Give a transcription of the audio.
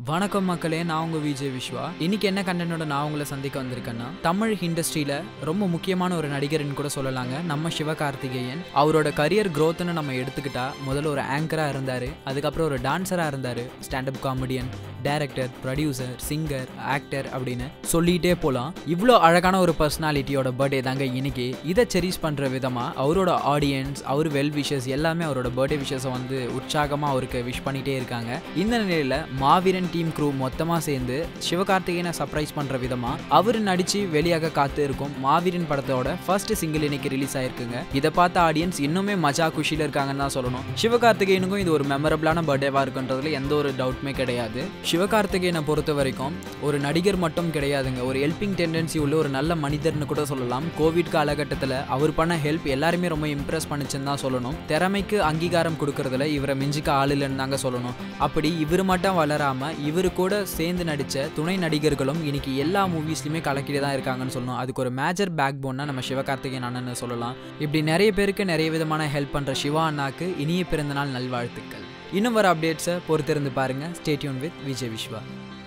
வணக்கம் மக்களே நான் உங்க விஜய் விஸ்வா இன்னைக்கு என்ன கண்டனோட நான் உங்களை சந்திக்க வந்திருக்கேன்னா தமிழ் இண்டஸ்ட்ரியில ரொம்ப முக்கியமான ஒரு நடிகர்னு கூட சொல்லலாங்க நம்ம சிவகார்த்திகேயன் அவரோட கரியர் growthன்னு நம்ம எடுத்துக்கிட்டா முதல்ல ஒரு ஆங்கரா இருந்தாரு அதுக்கப்புறம் ஒரு டான்சரா இருந்தாரு stand up comedian director producer singer actor அப்படின்னு சொல்லிட்டே போகலாம் இவ்வளோ அழகான ஒரு பர்சனாலிட்டியோட பர்த்டே தாங்க இன்னைக்கு இதை செரிஸ் பண்ணுற விதமாக அவரோட ஆடியன்ஸ் அவர் வெல் விஷஸ் எல்லாமே அவரோட பர்த்டே விஷஸை வந்து உற்சாகமாக அவருக்கு விஷ் பண்ணிகிட்டே இருக்காங்க இந்த நிலையில் மாவீரன் டீம் க்ரூ மொத்தமாக சேர்ந்து சிவகார்த்திகேயனை சர்ப்ரைஸ் பண்ணுற விதமாக அவர் நடித்து வெளியாக காத்து இருக்கும் மாவீரன் படத்தோட ஃபர்ஸ்ட் சிங்கிள் இன்னைக்கு ரிலீஸ் ஆயிருக்குங்க இதை பார்த்த ஆடியன்ஸ் இன்னுமே மஜா குஷியில் இருக்காங்கன்னு தான் சொல்லணும் சிவகார்த்திகேயனுக்கும் இது ஒரு மெமரபிளான பர்த்டேவாக இருக்குன்றதுல எந்த ஒரு டவுட்டுமே கிடையாது சிவகார்த்திகேயனை பொறுத்த வரைக்கும் ஒரு நடிகர் மட்டும் கிடையாதுங்க ஒரு ஹெல்பிங் டெண்டன்சி உள்ள ஒரு நல்ல மனிதர்னு கூட சொல்லலாம் கோவிட் காலகட்டத்தில் அவர் பண்ண ஹெல்ப் எல்லாருமே ரொம்ப இம்ப்ரெஸ் பண்ணுச்சுன்னு தான் சொல்லணும் திறமைக்கு அங்கீகாரம் கொடுக்கறதுல இவரை மிஞ்சிக்க ஆள் இல்லைன்னு தாங்க சொல்லணும் அப்படி இவர் மட்டும் வளராம இவர் கூட சேர்ந்து நடித்த துணை நடிகர்களும் இன்னைக்கு எல்லா மூவிஸ்லையுமே கலக்கிட்டு தான் இருக்காங்கன்னு சொல்லணும் அதுக்கு ஒரு மேஜர் பேக் போன்னா நம்ம சிவகார்த்திகேயன் அண்ணன்னு சொல்லலாம் இப்படி நிறைய பேருக்கு நிறைய விதமான ஹெல்ப் பண்ணுற சிவா அண்ணாக்கு இனிய பிறந்தநாள் நல்வாழ்த்துக்கள் இன்னும் வர அப்டேட்ஸை பொறுத்திருந்து பாருங்க ஸ்டேட்யூன் வித் விஜய் விஸ்வா